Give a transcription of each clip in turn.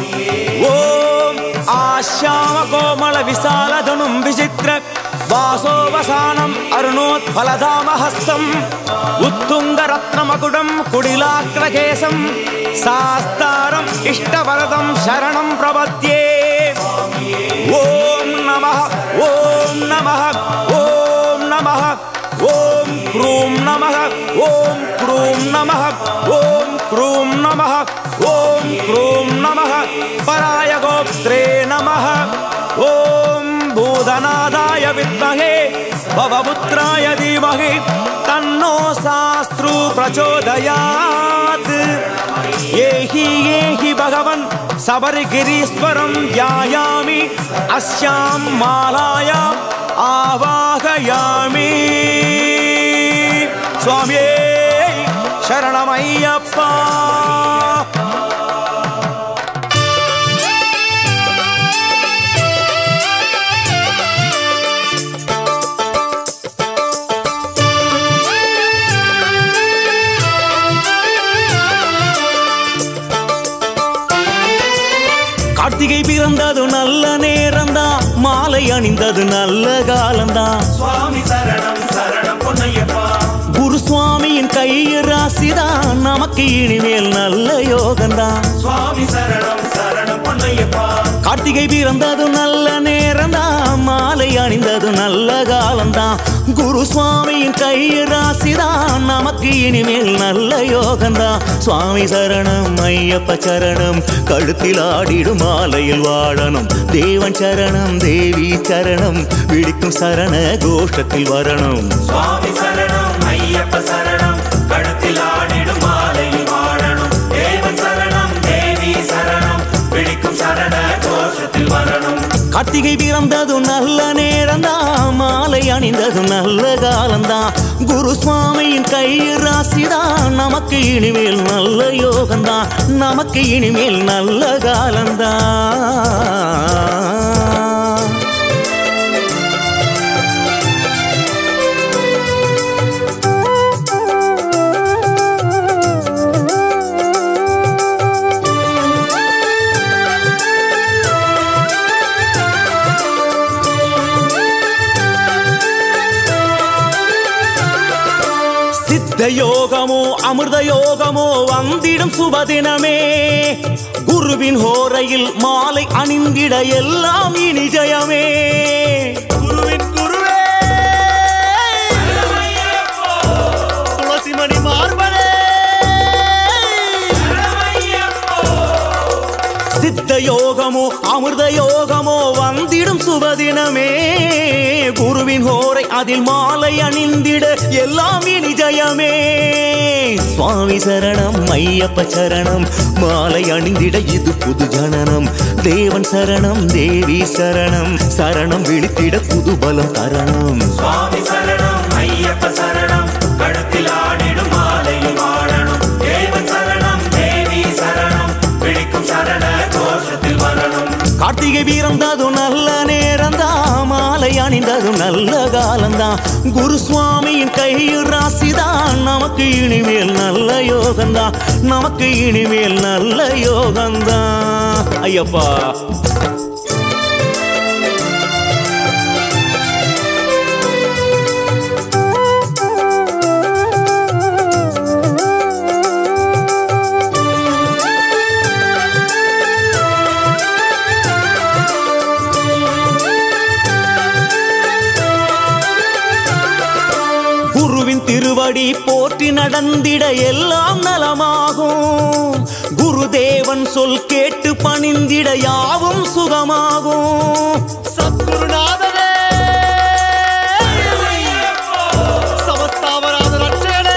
ஓம் ஆஷ்யாம கோமள விசாலதனும் விசித்திர வாசோவசானம் அருணோத்பலதாமஹஸ்தம் உத்துங்க ரத்னமகுடம் குடிலாக்ரகேசம் சாஸ்தாரம் இஷ்டவரதம் சரணம் பிரபத்யே ஓம் நமः ஓம் நமः ஓம் நமः ஓம் க்ரூம் நமः ஓம் க்ரூம் நமः ஓம் க்ரூம் நமः ஓம் க்ரூம் நமः பராய கோப்த்ரே நமः ஓம் பூதநாதாய வித்மகே பவபுத்ராய தீமகி தன்னோ சாஸ்திரு பிரச்சோதயாத் ஏஹி ஏஹி பகவன் சபரிகிரீஸ்வரம் யாயாமி அஸ்யாம் மாலாயாம் ஆவாகயாமி சுவாமியே சரணமையப்பா கார்த்திகை பிறந்தது நல்ல நேரம்தான் மாலை அணிந்தது நல்ல காலம்தான் சுவாமி சரணம் சரணம் பொன்னையப்பா குரு சுவாமியின் கையில் ராசிதான் நமக்கு இனிமேல் நல்ல யோகம்தான் சுவாமி சரணம் சரணம் பொன்னையப்பா கார்த்திகை பிறந்தது நல்ல நேரம்தான் மாலை அணிந்தது நல்ல காலம்தான் குரு சுவாமியின் கையில் ராசிதான் நமக்கு இனிமேல் நல்ல யோகம்தான் சுவாமி சரணம் ஐயப்ப சரணம் கழுத்தில் ஆடிடும் மாலையில் வாழணும் தேவன் சரணம் தேவி சரணம் விழிக்கும் சரண கோஷத்தில் வரணும் சுவாமி சரணம் ஐயப்ப சரணம் கழுத்தில் ஆடிடும் மாலையில் வாழணும் தேவன் சரணம் தேவி சரணம் பிடிக்கும் சரண கோஷத்தில் வரணும் கார்த்திகை பிறந்தது நல்ல நேரம்தான் மாலை அணிந்தது நல்ல காலம்தான் குரு சுவாமியின் கையில் ராசிதான் நமக்கு இனிமேல் நல்ல யோகம்தான் நமக்கு இனிமேல் நல்ல காலம்தான் சித்த யோகமோ அமிர்த யோகமோ வந்திடும் சுபதினமே குருவின் ஹோரையில் மாலை அணிந்திட எல்லாம் இனி ஜெயமே குருவின் குருவே துளசிமணி மார்பனே சித்த யோகமோ அமிர்த யோகமோ வந்திடும் சுபதினமே குருவின் ஹோரை அதில் மாலை அணிந்திட எல்லாம் இனி ஜெயமே சுவாமி சரணம் ஐயப்ப சரணம் மாலை அணிந்திட இது புது ஜனனம் தேவன் சரணம் தேவி சரணம் சரணம் விழித்திட புது பலம் தரணம் சுவாமி சரணம் ஐயப்ப சரணம் கழுத்தில் ஆடிடும் மாலையில் வாழணும் தேவன் சரணம் தேவி சரணம் பிடிக்கும் சரண கோஷத்தில் வரணும் கார்த்திகை பிறந்தது நல்ல நேரம்தான் மாலை அணிந்தது நல்ல காலம்தான் குரு சுவாமியின் கையில் ராசிதான் நமக்கு இனிமேல் நல்ல யோகம்தான் நமக்கு இனிமேல் நல்ல யோகம்தான் ஐயப்பா குருவின் திருவடி போற்றி நடந்திட எல்லாம் நலமாகும் குருதேவன் சொல் கேட்டு பணிந்திட யாவும் சுகமாகும் சத்குருநாதனே சமஸ்தாவராத ரட்சகனே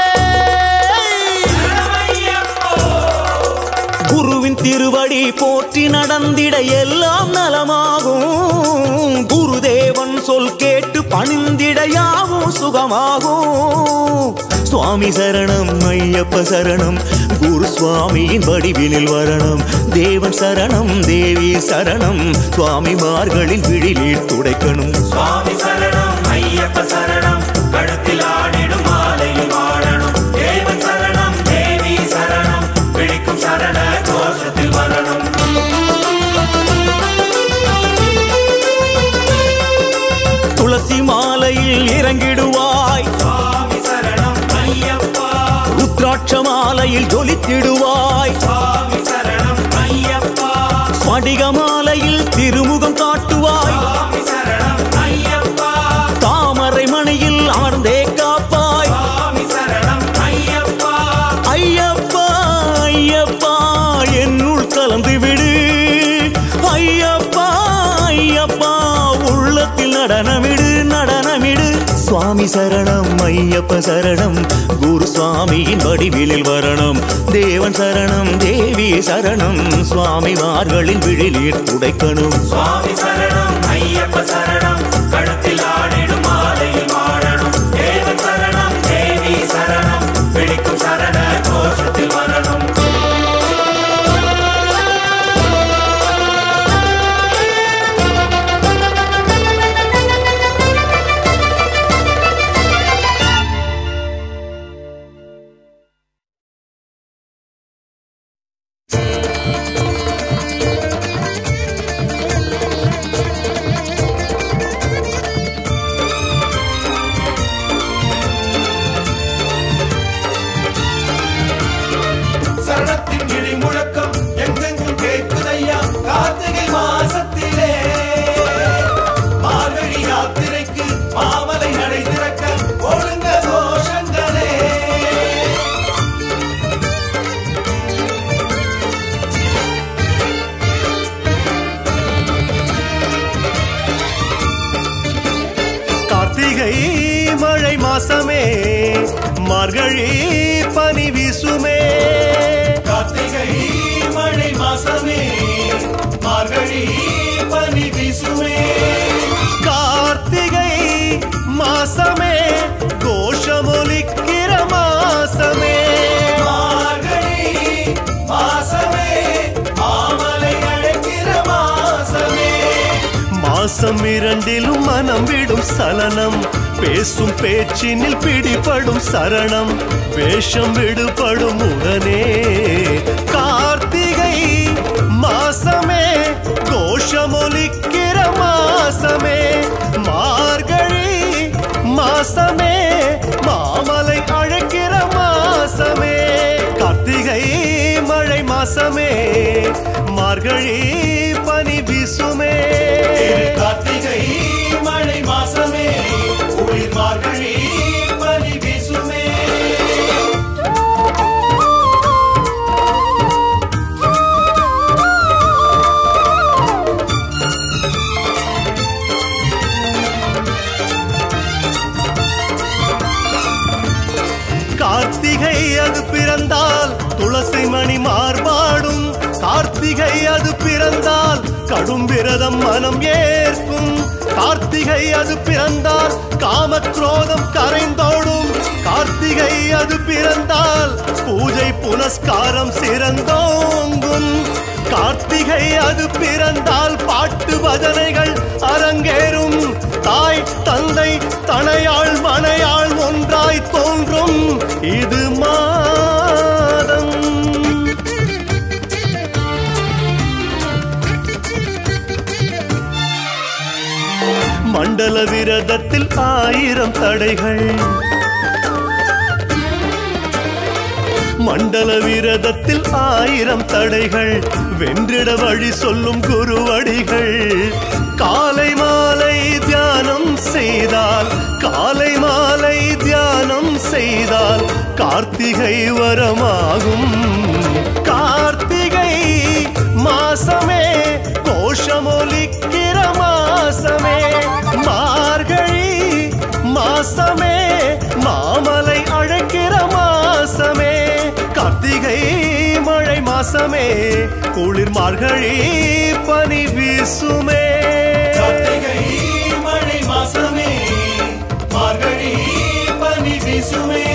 குருவின் திருவடி போற்றி நடந்திட எல்லாம் நலமாகும் குருதேவன் சொல் கேட்டு பணிந்திட யாவும் சுகமாகும் சுவாமி சரணம் ஐயப்ப சரணம் குரு சுவாமியின் வடிவினில் வரணும் தேவன் சரணம் தேவி சரணம் சுவாமிமார்களின் விழிநீர் துடைக்கணும் சுவாமி சரணம் ஐயப்ப சரணம் கழுத்தில் ஆடிடும் மாலையில் வாழணும் தேவன் சரணம் தேவி சரணம் பிடிக்கும் சரண கோஷத்தில் வரணும் பச்சமாலையில் ஜொலித்திடுவாய் சுவாமி சரணம் ஐயப்பா ஸ்படிகமாலையில் திருமுகம் காட்டுவாய் சுவாமி சரணம் ஐயப்பா தாமரை மணியில் அமர்ந்தே காப்பாய் சுவாமி சரணம் ஐயப்பா ஐயப்பா ஐயப்பா என்னுள் கலந்து விடு ஐயப்பா ஐயப்பா உள்ளத்தில் நடனமிடு நடனமிடு சுவாமி சரணம் ஐயப்ப சரணம் குரு சுவாமியின் வடிவிலில் வரணும் தேவன் சரணம் தேவி சரணம் சுவாமிமார்களின் விழிலீர் துடைக்கணும் சுவாமி சரணம் ஐயப்ப சரணம் கழுத்தில் ஆடிடும் மாலையில் வாழணும் தேவன் சரணம் தேவி சரணம் பிடிக்கும் சரண கோஷத்தில் வரணும் சரணத்தின் இடி முழக்கம் எங்கெங்கும் கேட்குதையா கார்த்திகை மாசத்திலே மார்கழி யாத்திரைக்கு மாமலை நடை திறக்க ஒழுங்க கோஷங்களே கார்த்திகை மழை மாசமே மார்கழி பனி வீசுமே கார்த்திகை மழை மாசமே மார்கழி பனி வீசுமே கார்த்திகை மாசமே கோஷமொலிக்கிற மாசமே மார்கழி மாசமே மாமலை அழைக்கிற மாசமே மாசம் இரண்டிலும் மனம் விடும் சலனம் பேசும் பேச்சினில் பிடிபடும் சரணம் வேஷம் விடுபடும் உடனே கார்த்திகை மாசமே கோஷமொலிக்கிற மாசமே மார்கழி மாசமே மாமலை அழைக்கிற மாசமே கார்த்திகை மழை மாசமே மார்கழி பனி வீசுமே திரு கார்த்திகை மழை மாசமே குளிர் மார்கழி பனி வீசுமே கார்த்திகை அது பிறந்தால் துளசி மணி மார்பாடும் கார்த்திகை அது பிறந்தால் கடும் விரதம் மனம் ஏற்கும் கார்த்திகை அது பிறந்தால் காமக்ரோதம் கரைந்தோடும் கார்த்திகை அது பிறந்தால் பூஜை புனஸ்காரம் சிறந்தோங்கும் கார்த்திகை அது பிறந்தால் பாட்டு பஜனைகள் அரங்கேறும் தாய் தந்தை தனையாள் மனையாள் ஒன்றாய் தோன்றும் இது மாதம் மண்டல விரதத்தில் ஆயிரம் தடைகள் மண்டல விரதத்தில் ஆயிரம் தடைகள் வென்றிட வழி சொல்லும் குருவடிகள் காலை மாலை தியானம் செய்தால் காலை மாலை தியானம் செய்தால் கார்த்திகை வரமாகும் கார்த்திகை மாசமே கோஷமொலிக்கிற மாசமே மார்கழி மாசமே மாமலை அழைக்கிற மாசமே கார்த்திகை மழை மாசமே குளிர் மார்கழி பனி வீசுமே கார்த்திகை மழை மாசமே மார்கழி பனி வீசுமே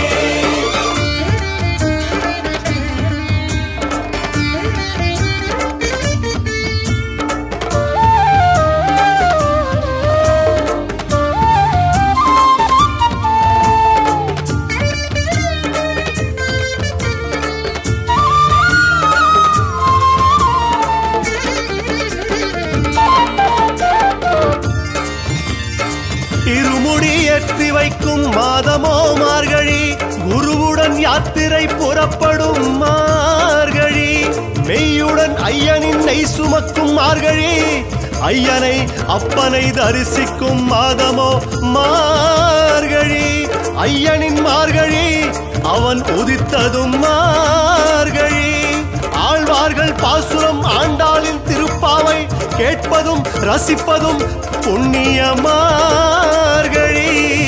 இருமுடி ஏற்றி வைக்கும் மாதமோ மார்கழி குருவுடன் யாத்திரை புறப்படும் மார்கழி மெய்யுடன் ஐயனின் நெய் சுமக்கும் மார்கழி ஐயனை அப்பனை தரிசிக்கும் மாதமோ மார்கழி ஐயனின் மார்கழி அவன் உதித்ததும் மார்கழி ஆழ்வார்கள் பாசுரம் ஆண்டாளின் திருப்பாவை கேட்பதும் ரசிப்பதும் புண்ணிய மார்கழி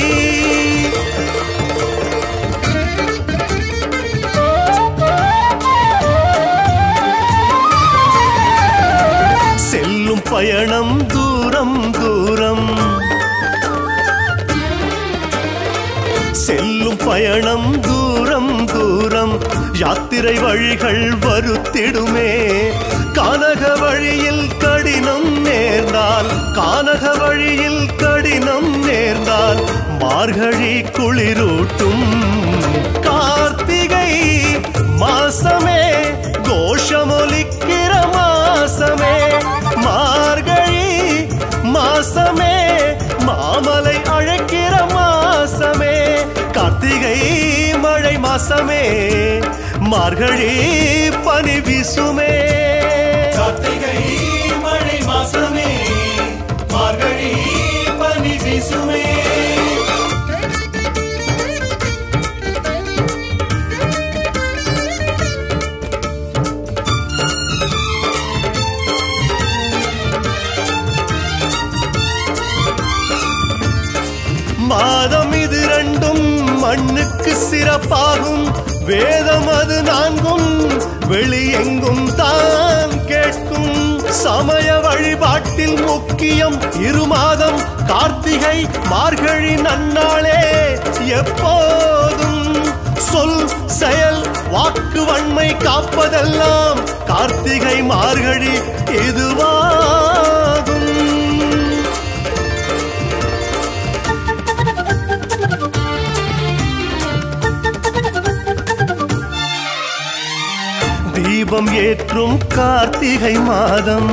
செல்லும் பயணம் தூரம் தூரம் செல்லும் பயணம் தூரம் தூரம் யாத்திரை வழிகள் வருத்திடுமே கானக வழியில் கடினம் நேர்ந்தால் கானக வழியில் கடினம் நேர்ந்தால் மார்கழி குளிரூட்டும் கார்த்திகை மாசமே கோஷமொலிக்கிற மாசமே மார்கழி மாசமே மாமலை அழைக்கிற மாசமே கார்த்திகை மழை மாசமே மார்கழி பனி வீசுமே கார்த்திகை மழை மாசமே மார்கழி பனி வீசுமே மாதம் இது ரெண்டும் மண்ணுக்கு சிறப்பாகும் வேதம் அது நான்கும் வெளியெங்கும் தான் கேட்கும் சமய வழிபாட்டில் முக்கியம் இரு மாதம் கார்த்திகை மார்கழி நன்னாளே எப்போதும் சொல் செயல் வாக்கு வன்மை காப்பதெல்லாம் கார்த்திகை மார்கழி இதுவாகும் தீபம் ஏற்றும் கார்த்திகை மாதம்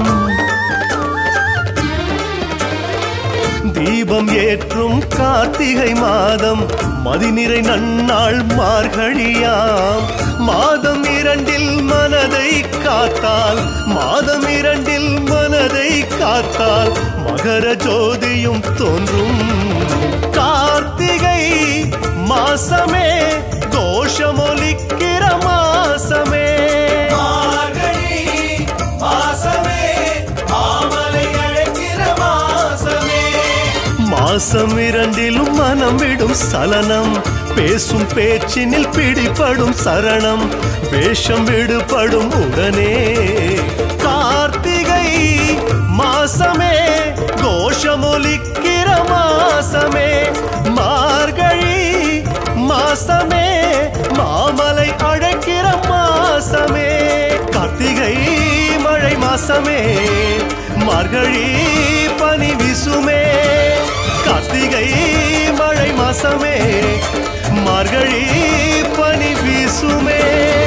தீபம் ஏற்றும் கார்த்திகை மாதம் மதிநிறை நன்னாள் மார்கழியாம் மாதம் இரண்டில் மனதை காத்தால் மாதம் இரண்டில் மனதை காத்தால் மகர ஜோதியும் தோன்றும் கார்த்திகை மாசமே கோஷமொலிக்கிற மாசமே மார்கழி மாசமே மாமலை அழைக்கிற மாசமே மாசம் இரண்டிலும் மனம் விடும் சலனம் பேசும் பேச்சினில் பிடிபடும் சரணம் வேஷம் விடுபடும் உடனே கார்த்திகை மாசமே கோஷமொலிக்கிற மாசமே மார்கழி மாசமே மாமலை அழைக்கிற மாசமே கார்த்திகை மழை மாசமே மார்கழி பனி வீசுமே கார்த்திகை மழை மாசமே மார்கழி பனி வீசுமே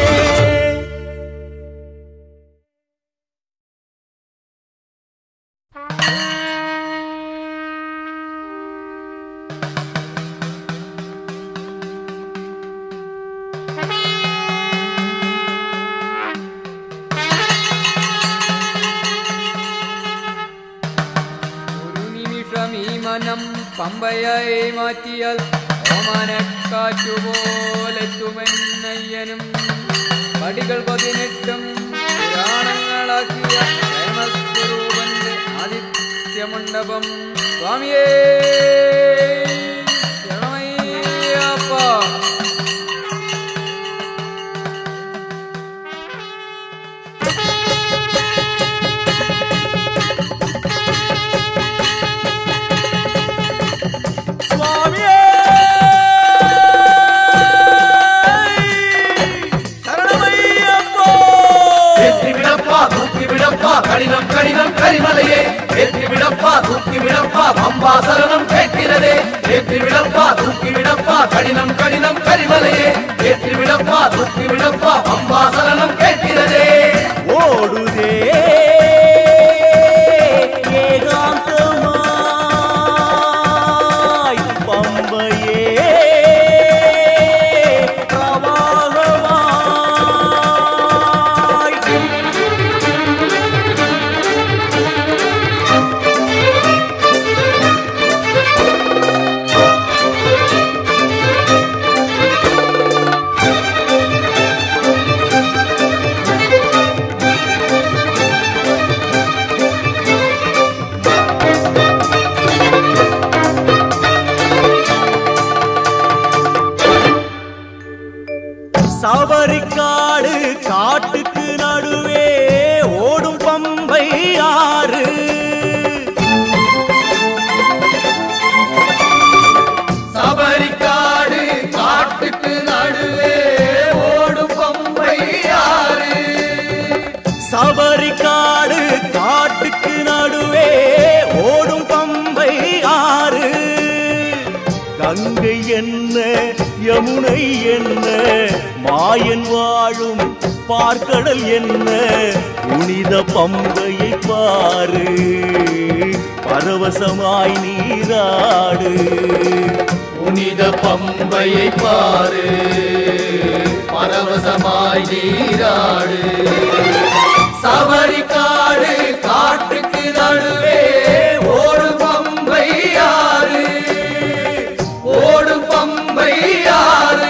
ഒരു നിമിഷം ഈ മനം പമ്പയായി മാറ്റിയാൽ ഓമനക്കാറ്റുപോലെത്തുമെന്നയ്യനും പടികൾ പതിനെട്ടും പുരാണങ്ങളാക്കിയ പ്രേമസ്വരൂപന്റെ ആദിത്യമണ്ഡപം സ്വാമിയേ ശരണമയ്യപ്പ ஏற்றி விடப்பா தூக்கி விடப்பா கடினம் கடினம் கரிமலையே ஏற்றி விடப்பா தூக்கி விடப்பா பம்பா சரணம் கேட்கிறதே ஏற்றி விடப்பா தூக்கி விடப்பா கடினம் கடினம் கரிமலையே ஏற்றி விடப்பா தூக்கி விடப்பா பம்பா சரணம் கேட்கிறதே ஓடுதே ஏகாந்தமாய் பம்பையே யமுனை என்ன மாயன் வாழும் பார்க்கடல் என்ன புனித பம்பையை பாரு பரவசமாய் நீராடு புனித பம்பையை பாரு பரவசமாய் நீராடு சபரி காடு காட்டுக்கு நடுவே ஓடும் பம்பை யாரு ஓடும் பம்பை யாரு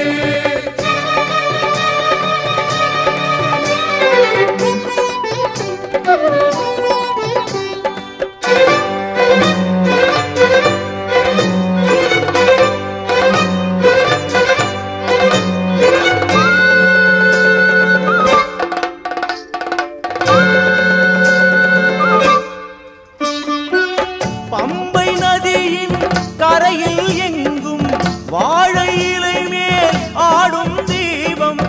பம்பை நதியின் கரையில் எங்கும் வாழை இலை மேல் ஆடும் தீபம்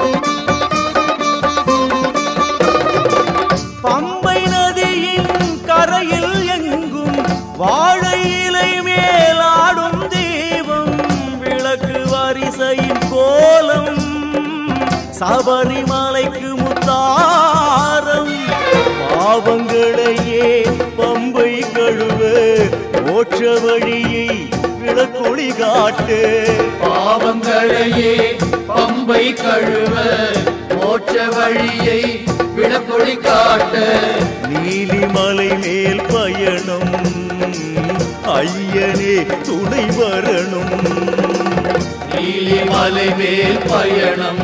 பம்பை நதியின் கரையில் எங்கும் வாழை இலை மேல் ஆடும் தீபம் விளக்கு வரிசையின் கோலம் சபரிமலைக்கு முத்தாரம் பாவங்களையே பம்பை கழுவ மோட்ச வழியை விளக்கொளி காட்டு பாவங்களையே பம்பை கழுவ மோட்ச வழியை விளக்கொளி காட்ட நீலிமலை மேல் பயணம் ஐயனே துணை வரணும் நீலிமலை மேல் பயணம்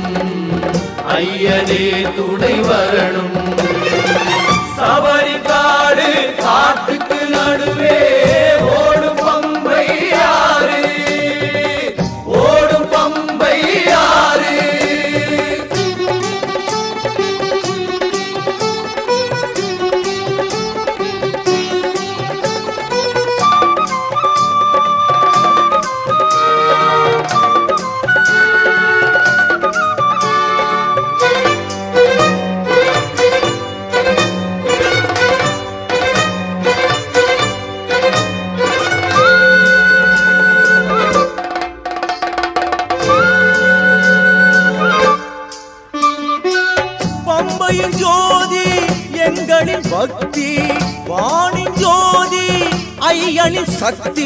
ஐயனே துணை வரணும் சபரி காடு காட்டுக்கு நடுவே ஓடும் பம்பை யாரு ஓடும் பம்பை யாரு பம்பையின் ஜோதி எங்களின் பக்தி வானின் ஜோதி ஐயனின் சக்தி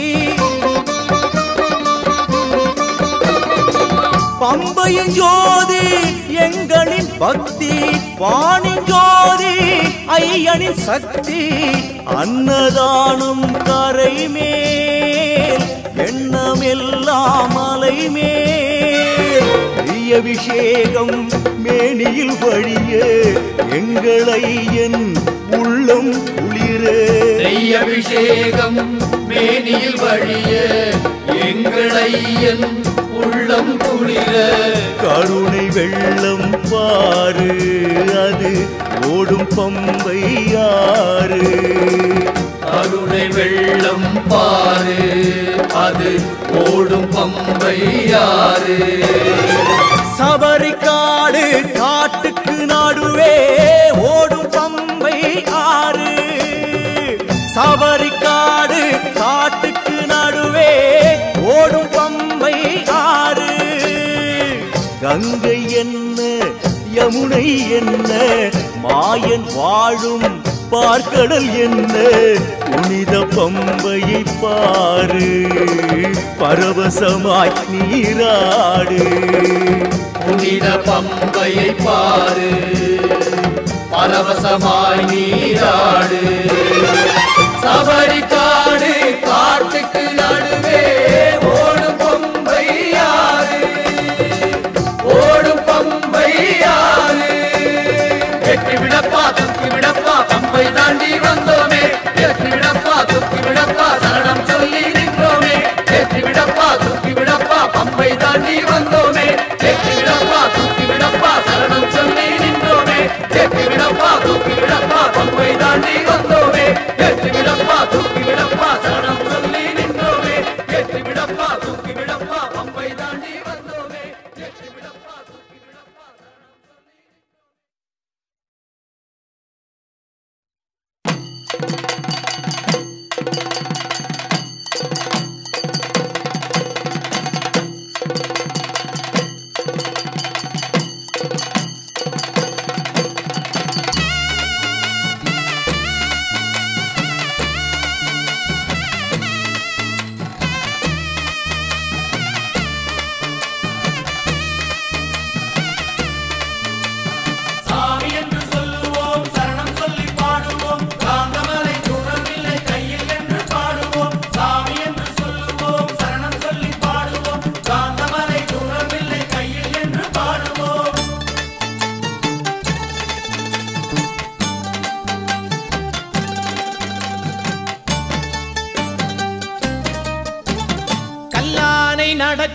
பம்பையின் ஜோதி எங்களின் பக்தி வானின் ஜோதி ஐயனின் சக்தி அன்னதானம் கரை மேல் எண்ணமெல்லாம் மலை மேல் பெரிய அபிஷேகம் மேனியில் வழிய எங்களை என் உள்ளம் குளிர நெய் அபிஷேகம் மேனியில் வழிய எங்கள் ஐயன் உள்ளம் குளிர கருணை வெள்ளம் பாரு அது ஓடும் பம்பை யாரு கருணை வெள்ளம் பாரு அது ஓடும் பம்பை யாரு சபரிக்காடு காட்டுக்கு நடுவே ஓடும் பம்பை ஆறு சபரிக்காடு காட்டுக்கு நடுவே ஓடும் பம்பை ஆறு கங்கை என்ன யமுனை என்ன மாயன் வாழும் பார்க்கடல் என்ன புனித பம்பையை பாரு பரவசமாய் நீராடு புனித பம்பையை பாரு பரவசமாய் நீராடு சபரி காடு காட்டுக்கு நடுவே ஓடும் பம்பை யாரு ஓடும் பம்பை யாரு வெற்றி விடப்பா தூக்கி விடப்பா பம்பை தாண்டி வந்தோமே வெற்றி விடப்பா தூக்கி விடப்பா சரணம் சொல்லி நின்றோமே வெற்றி விடப்பா தூக்கி விடப்பா பம்பை தாண்டி வந்தோமே வெற்றி விடப்பா தூக்கி விடப்பா சரணம் சொல்லி நின்றோமே வெற்றி விடப்பா தூக்கி விடப்பா பம்பை தாண்டி வந்தோமே வெற்றி விடப்பா தூக்கி விடப்பா சரணம் சொல்லி நின்றோமே வெற்றி விடப்பா தூக்கி விடப்பா பம்பை தாண்டி வந்தோமே வெற்றி விடப்பா தூக்கி விடப்பா சரணம் சொல்லி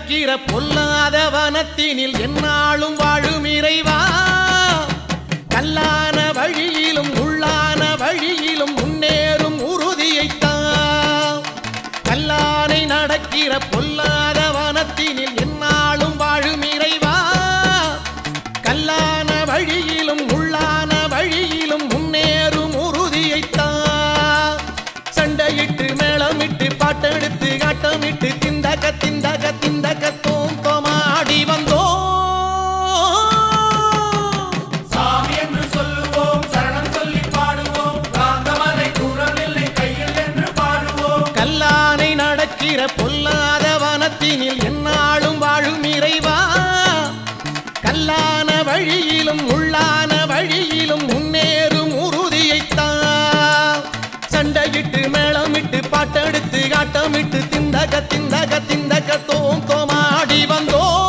நடக்கிற பொல்லாத வனத்தினில் எந்நாளும் வாழும் இறைவா கல்லான வழியிலும் உள்ளான வழியிலும் முன்னேறும் உறுதியைத்தான் கல்லானை நடக்கிற பொல்லாத வனத்தினில் எந்நாளும் வாழும் இறைவா கல்லான வழியிலும் உள்ளான வழியிலும் முன்னேறும் உறுதியைத்தான் சண்டையிட்டு மேளமிட்டு பாட்டெடுத்து காட்டமிட்டு திந்தக திந்தக திந்தக தோம் தோமாடி வந்தோம் சாமி என்று சொல்லுவோம் சரணம் சொல்லி பாடுவோம் காந்தமலை தூரம் இல்லை கையில் என்று பாடுவோம் கல்லானை நடக்கிற பொல்லாத வனத்தினில் எந்நாளும் வாழும் இறைவா கல்லான வழியிலும் உள்ளான வழியிலும் முன்னேறும் உறுதியைத்தான் சண்டையிட்டு மேளமிட்டு பாட்டெடுத்து காட்டமிட்டு திந்தக திந்தக திந்தக தோம் தோமாடி வந்தோம்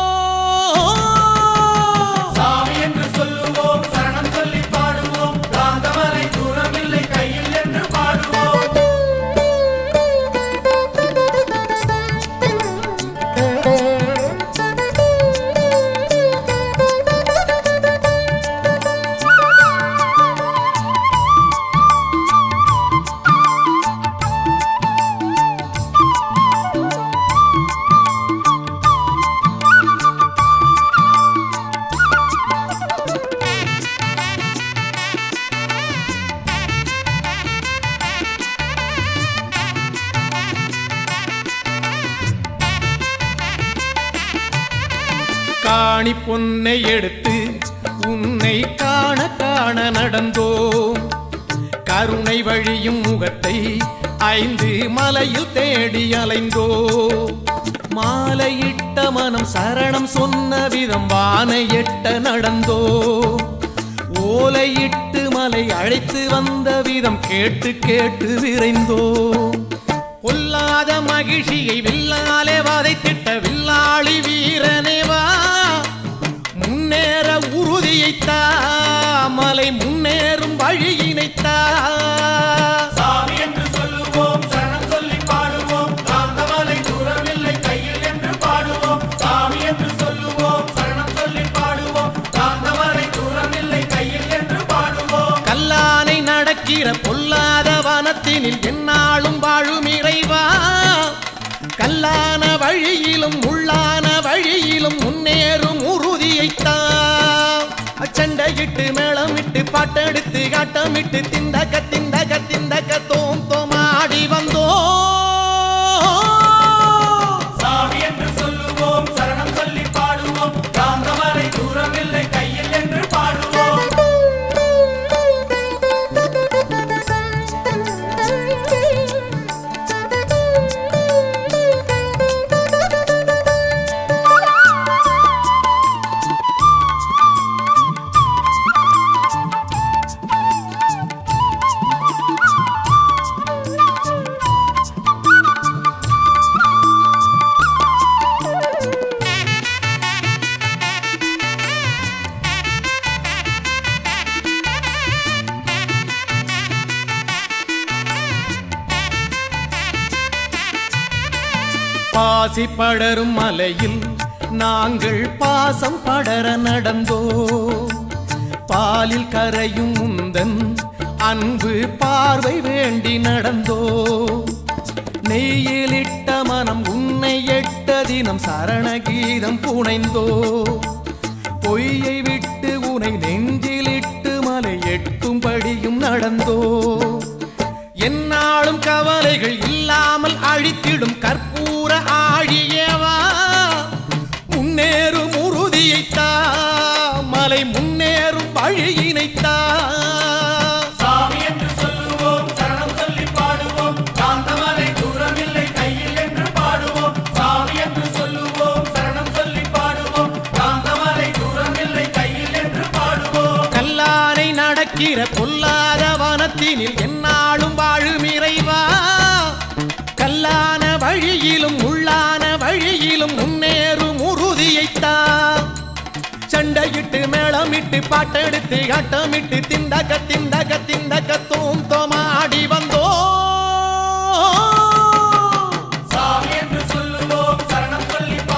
சாமி என்று சொல்லுவோம் சரணம் சொல்லி பாடுவோம் காந்தமலை தூரம் இல்லை கையில் என்று பாடுவோம் காணி பொன்னை எடுத்து உன்னை காண காண நடந்தோம் கருணை வழியும் முகத்தை ஐந்து மலையில் தேடி அலைந்தோ மாலையிட்ட மனம் சரணம் சொன்ன விதம் வானை எட்ட நடந்தோ ஓலையிட்டு மலை அழைத்து வந்த விதம் கேட்டு கேட்டு விரைந்தோ பொல்லாத மகிழ்ச்சியை வில்லாலே வதைத்திட்ட வில்லாளி வீரனே வா முன்னேற உறுதியைத்தா மலை முன்னேறும் வழியினைத்தா சாமி என்று சொல்லுவோம் சரணம் சொல்லி பாடுவோம் காந்தமலை தூரம் இல்லை கையில் என்று பாடுவோம் சாமி என்று சொல்லுவோம் சரணம் சொல்லி பாடுவோம் காந்தமலை தூரம் இல்லை கையில் என்று பாடுவோம் கல்லானை நடக்கிற பொல்லாத வனத்தினில் எந்நாளும் வாழும் இறைவா கல்லான வழியிலும் உள்ளான வழியிலும் முன்னேறும் உறுதியைத்தா அச்சண்டையிட்டு மேளமிட்டு பாட்டெடுத்து காட்டமிட்டு திந்தக திந்தக திந்தக தோம் தோமாடி வந்தோம் சாமி என்று சொல்லுவோம் சரணம் சொல்லி பாடுவோம் காந்தமலை தூரம் இல்லை கையில் என்று பாடுவோம் பாசி படரும் மலையில் நாங்கள் பாசம் படர நடந்தோ பாலில் கரையும் முந்தன் அன்பு பார்வை வேண்டி நடந்தோ நெய்யிலிட்ட மனம் உன்னை எட்ட தினம் சரணகீதம் புனைந்தோ பொய்யை விட்டு உனை நெஞ்சிலிட்டு மலை எட்டும்படியும் நடந்தோ என்னாலும் கவலைகள் இல்லாமல் அழித்திடும் கற்பூர ஆழியவா முன்னேறும் உறுதியைத்தா மலை முன்னேறும் வழியினைத்தா சாமி என்று சொல்லுவோம் சரணம் சொல்லி பாடுவோம் காந்தமலை தூரம் இல்லை கையில் என்று பாடுவோம் சாமி என்று சொல்லுவோம் சரணம் சொல்லி பாடுவோம் காந்தமலை தூரம் இல்லை கையில் என்று பாடுவோம் கல்லானை நடக்கிற பொல்லாத வனத்தினில் எந்நாளும் வாழும் இறைவா கல்லான வழியிலும் உள்ளான வழியிலும் முன்னேறும் உறுதியைத்தா சண்டையிட்டு மேளமிட்டு பாட்டெடுத்து ஆட்டமிட்டு திண்டக திண்டக திண்டக தோம் தோமாடி வந்தோ சாமி என்று சொல்லுவோம் சரணம் சொல்லி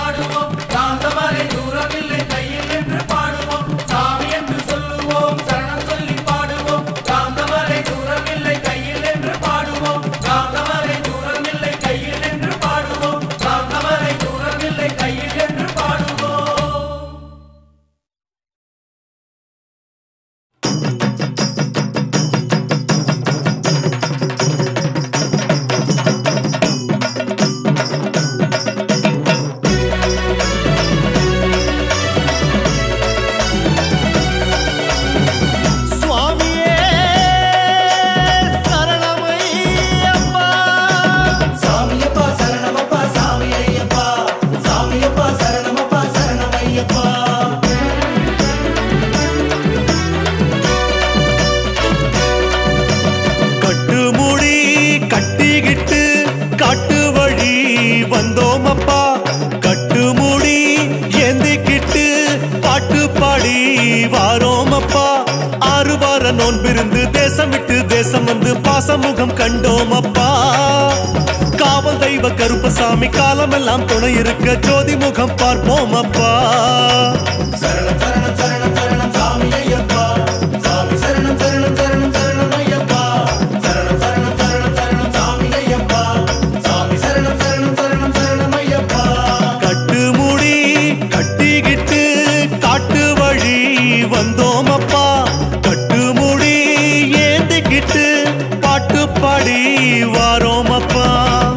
நோன்பிருந்து தேசம் விட்டு தேசம் வந்து பாசமுகம் கண்டோம் அப்பா காவல் தெய்வ கருப்பசாமி காலமெல்லாம் துணை இருக்க ஜோதி முகம் பார்ப்போம் அப்பா சரணம் சரணம் சரணம் சரணம் சாமி ஐயப்பா சாமி சரணம் சரணம் சரணம் சரணம் ஐயப்பா சரணம் சரணம் சரணம் சரணம் சாமி ஐயப்பா சாமி சரணம் சரணம் சரணம் சரணம் ஐயப்பா கட்டுமுடி கட்டிக்கிட்டு காட்டு வழி வந்தோம் அப்பா கட்டுமுடி ஏந்திக்கிட்டு பாட்டு பாடி வாரோம் அப்பா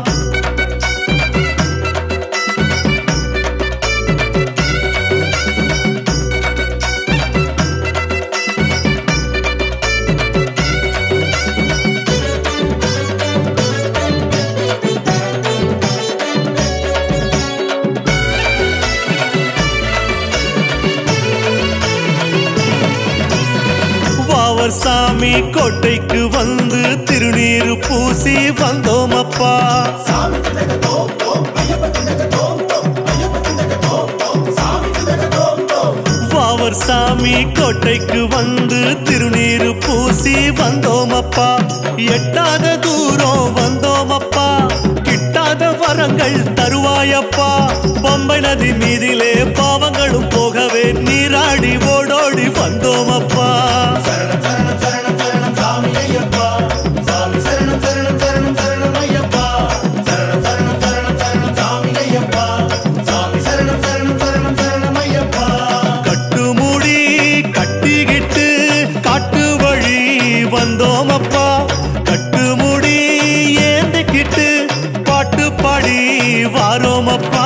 வாவர் சாமி கோட்டைக்கு வந்து திருநீரு பூசி வந்தோம் அப்பா சாமி திண்டக தோம் தோம் ஐயப்ப திண்டக தோம் தோம் ஐயப்ப திண்டக தோம் தோம் சாமி திண்டக தோம் தோம் வாவர் சாமி கோட்டைக்கு வந்து திருநீரு பூசி வந்தோம் அப்பா எட்டாத தூரம் வந்தோம் அப்பா கிட்டாத வரங்கள் தருவாயப்பா பம்பை நதி மீதிலே பாவங்களும் போகவே நீராடி ஓடோடி வந்தோம் அப்பா சரணம் சரணம் சரணம் சரணம் சாமி ஐயப்பா சாமி சரணம் சரணம் சரணம் சரணம் ஐயப்பா சரணம் சரணம் சரணம் சரணம் சாமி ஐயப்பா சாமி சரணம் சரணம் சரணம் சரணம் ஐயப்பா கட்டுமுடி கட்டிக்கிட்டு காட்டு வழி வந்தோம் அப்பா கட்டுமுடி ஏந்திக்கிட்டு பாட்டு பாடி வாரோம் அப்பா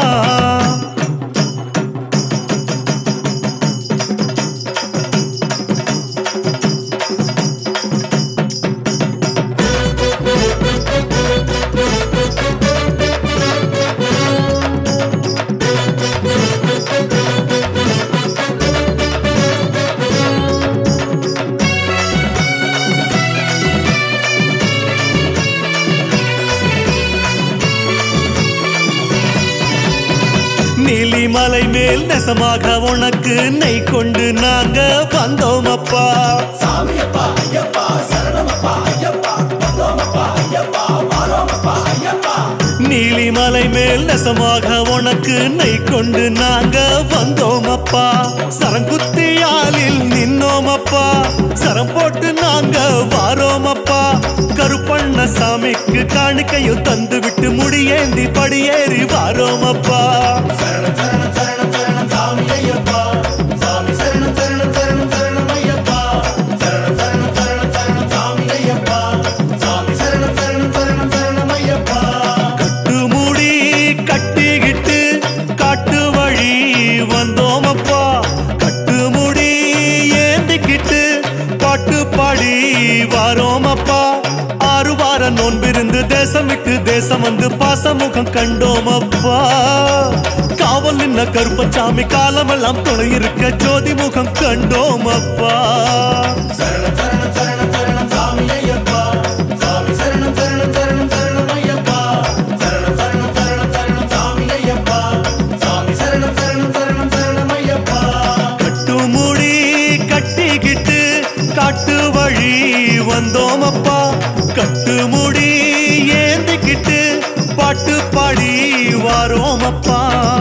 நீலிமலை மேல் நெசமாக உனக்கு நெய் கொண்டு நாங்க வந்தோம் அப்பா சாமி அப்பா ஐயப்பா சரணமப்பா ஐயப்பா வந்தோமப்பா ஐயப்பா வாரோமப்பா ஐயப்பா நீலிமலை மேல் நெசமாக உனக்கு நெய் கொண்டு நாங்க வந்தோம் அப்பா சரங்குத்தியாலில் நின்னோம் அப்பா சரம் போட்டு நாங்க வாரோம் அப்பா கருப்பண்ண சாமிக்கு காணிக்கையும் தந்து விட்டு முடியேந்தி படியேறி வாரோம் அப்பா சரணம் சரணம் சரணம் சரணம் சாமி ஐயப்பா சாமி சரணம் சரணம் சரணம் சரணம் ஐயப்பா சரணம் சரணம் சரணம் சரணம் சாமி ஐயப்பா சாமி சரணம் சரணம் சரணம் சரணம் ஐயப்பா கட்டுமுடி கட்டிக்கிட்டு காட்டு வழி வந்தோம் அப்பா கட்டுமுடி ஏந்திக்கிட்டு பாட்டு பாடி வாரோம் அப்பா ஆறு வார நோன்பிருந்து தேசம் விட்டு தேசம் வந்து பாசமுகம் கண்டோம் அப்பா காவல் நின்ன கருப்பசாமி காலமெல்லாம் துணை இருக்க ஜோதி முகம் கண்டோம் அப்பா சரணம் சரணம் சரணம் சரணம் சாமி ஐயப்பா சாமி சரணம் சரணம் சரணம் சரணம் ஐயப்பா சரணம் சரணம் சரணம் சரணம் சாமி ஐயப்பா சாமி சரணம் சரணம் சரணம் சரணம் ஐயப்பா கட்டுமுடி கட்டிக்கிட்டு காட்டு வழி வந்தோம் அப்பா கட்டுமுடி ஏந்திக்கிட்டு பாட்டு பாடி வாரோம் அப்பா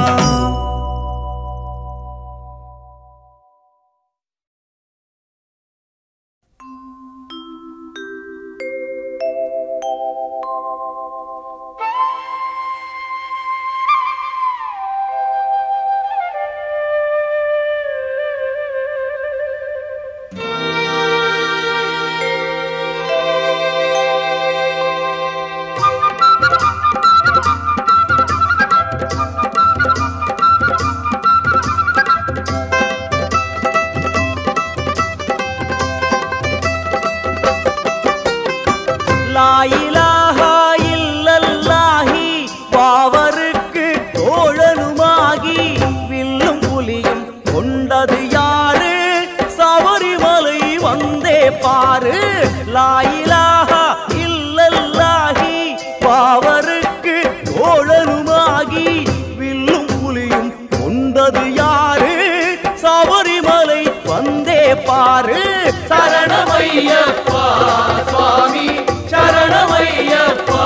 லாயிலாஹா இல்லல்லாஹி பாவருக்கு தோழனுமாகி வில்லும் புலியும் கொண்டது யாரு சபரிமலை வந்தே பாரு லாயிலாஹா இல்லல்லாஹி பாவருக்கு தோழனுமாகி வில்லும் புலியும் கொண்டது யாரு சபரிமலை வந்தே பாரு சரணமையப்பா சுவாமி சரணமையப்பா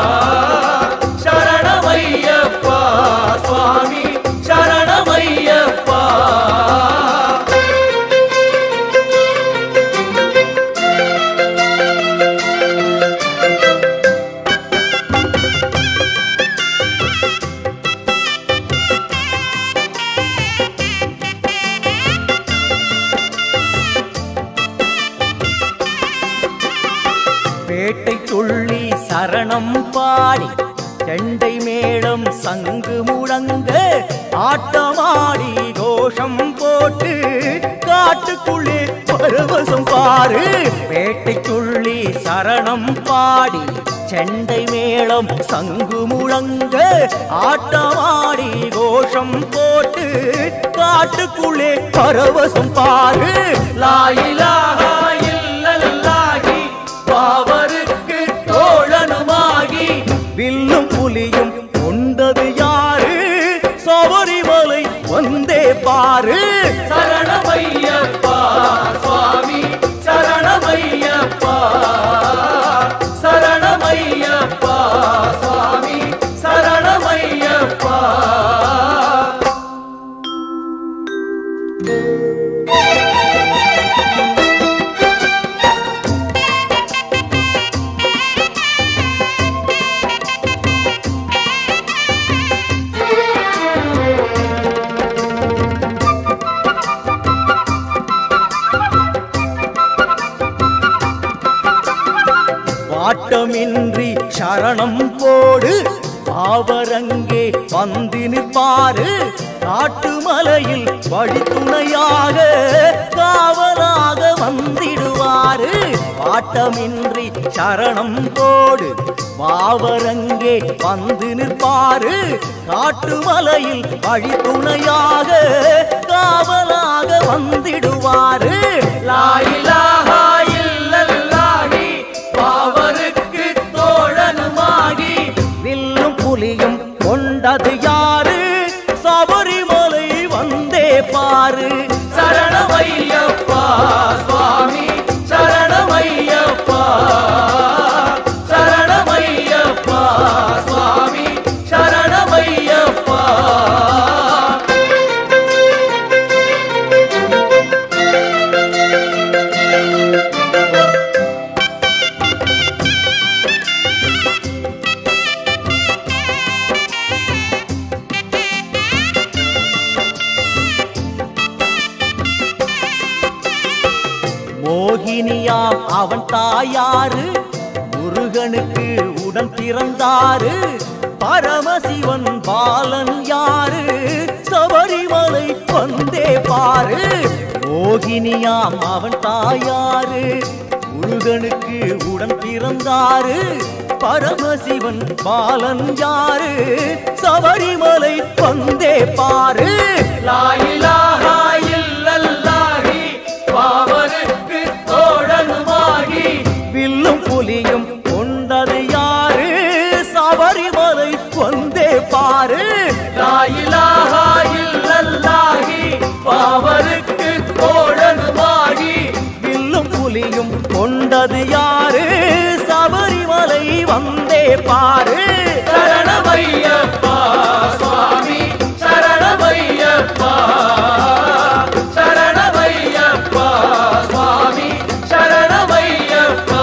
சரணமையப்பா சுவாமி சரணமையப்பா வேட்டை துள்ளி சரணம் பாடி செண்டை மேளம் சங்கு முழங்க ஆட்டமாடி கோஷம் போட்டு காட்டுக்குள்ளே பரவசம் பாரு வேட்டை துள்ளி சரணம் பாடி செண்டை மேளம் சங்கு முழங்க ஆட்டமாடி கோஷம் போட்டு காட்டுக்குள்ளே பரவசம் பாரு லாயிலாகா இல்லல்லாகி பாவருக்கு தோழனுமாகி வில்லும் புலியும் கொண்டது யாரு சபரிமலை வந்தே பாரு சரணமையப்பா சுவாமி சரணமையப்பா சரணமையப்பா சுவாமி சரணமையப்பா வாட்டமின்றி சரணம் போடு ஆவரங்கே வந்து நிற்பாரு காட்டுமலையில் வழித்துணையாக காவலாக வந்திடுவாரு வாட்டமின்றி சரணம் போடு வாவரங்கே வந்து நிற்பாரு காட்டுமலையில் வழித்துணையாக காவலாக வந்திடுவாரு லாயிலாகா இல்லல்லாகி பாவருக்கு தோழனுமாகி வில்லும் புலியும் கொண்டது யாரு சபரிமலை வந்தே பாரு சரணமையப்பா சுவாமி சரணமையப்பா சரணமையப்பா சுவாமி சரணமையப்பா மோகினியாம் அவன் தாயாரு முருகனுக்கு உடன் பிறந்தாரு பரமசிவன் பாலன் யாரு சபரிமலை வந்தே பாரு மோகினியாம் அவன் தாயாரு முருகனுக்கு உடன் பிறந்தாரு பரமசிவன் பாலன் யாரு சபரிமலை வந்தே பாரு லாயிலாகா இல்லல்லாஹி பாவருக்கு தோழனுமாகி வில்லும் புலியும் கொண்டது யாரு சபரிமலை வந்தே பாரு லாயிலாகா இல்லல்லாஹி பாவருக்கு தோழனுமாகி வில்லும் புலியும் கொண்டது யாரு சபரிமலை வந்தே பாரு சரணமையப்பா சுவாமி சரணமையப்பா சரணமையப்பா சுவாமி சரணமையப்பா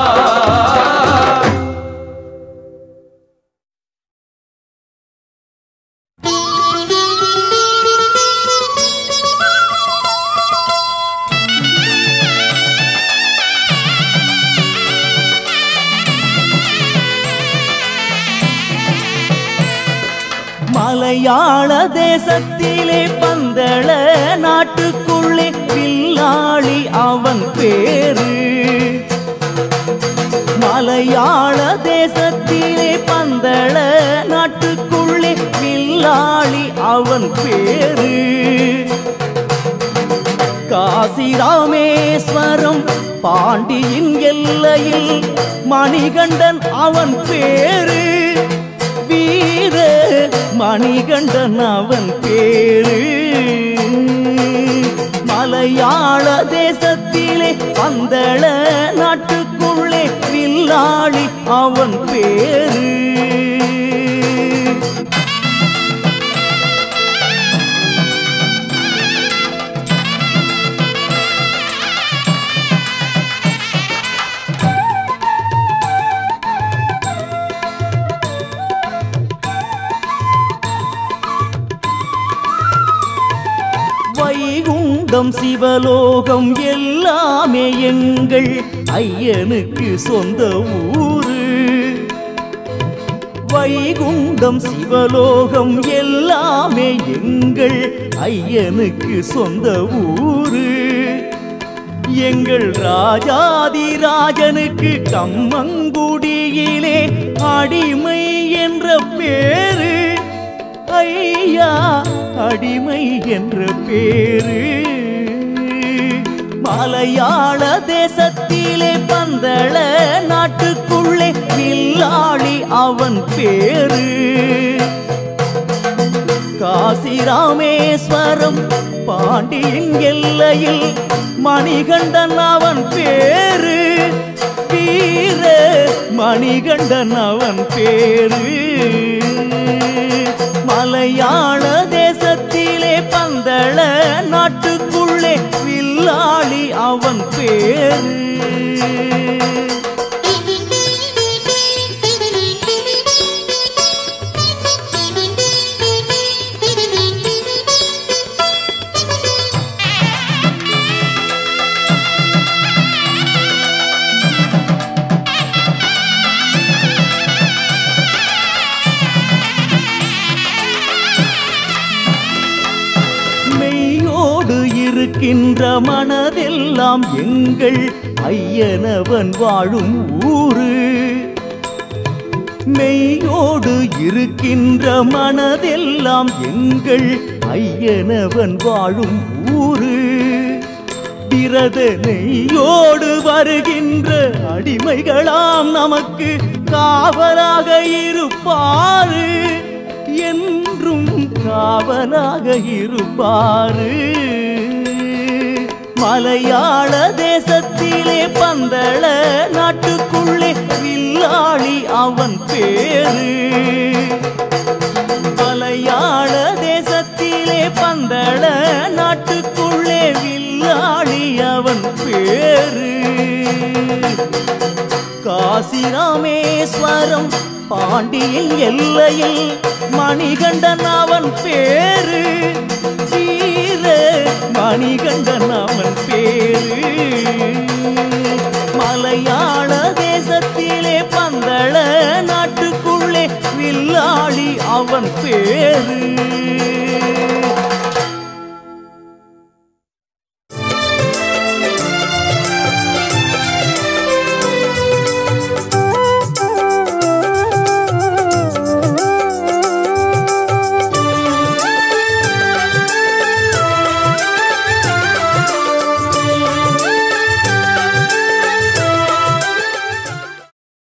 மலையாள தேசத்திலே பந்தள நாட்டுக்குள்ளே வில்லாளி அவன் பேரு மலையாள தேசத்திலே பந்தள நாட்டுக்குள்ளே வில்லாளி அவன் பேரு காசி ராமேஸ்வரம் பாண்டியின் எல்லையில் மணிகண்டன் அவன் பேரு வீர மணிகண்டன் அவன் பேரு மலையாள தேசத்திலே பந்தள நாட்டுக்குள்ளே வில்லாளி அவன் பேரு வைகுண்டம் சிவலோகம் எல்லாமே எங்கள் ஐயனுக்கு சொந்த ஊரு வைகுண்டம் சிவலோகம் எல்லாமே எங்கள் ஐயனுக்கு சொந்த ஊரு எங்கள் ராஜாதி ராஜனுக்கு கம்மங்குடியிலே அடிமை என்ற பேரு ஐயா அடிமை என்ற பேரு மலையாள தேசத்திலே பந்தள நாட்டுக்குள்ளே வில்லாளி அவன் பேரு காசி ராமேஸ்வரம் பாண்டியின் எல்லையில் மணிகண்டன் அவன் பேரு வீர மணிகண்டன் அவன் பேரு மலையாள தேசத்திலே பந்தள நாட்டுக்குள்ளே வில்லாளி அவன் பேரு மெய்யோடு இருக்கின்ற மனதெல்லாம் எங்கள் ஐயனவன் வாழும் ஊரு மெய்யோடு இருக்கின்ற மனதெல்லாம் எங்கள் ஐயனவன் வாழும் ஊரு பிரதனையோடு வருகின்ற அடிமைகளாம் நமக்கு காவலாக இருப்பாரு என்றும் காவலாக இருப்பாரு மலையாள தேசத்திலே பந்தள நாட்டுக்குள்ளே வில்லாளி அவன் பேரு மலையாள தேசத்திலே பந்தள நாட்டுக்குள்ளே வில்லாளி அவன் பேரு காசி ராமேஸ்வரம் பாண்டியின் எல்லையில் மணிகண்டன் அவன் பேரு வீர மணிகண்டன் அவன் பேரு மலையாள தேசத்திலே பந்தள நாட்டுக்குள்ளே வில்லாளி அவன் பேரு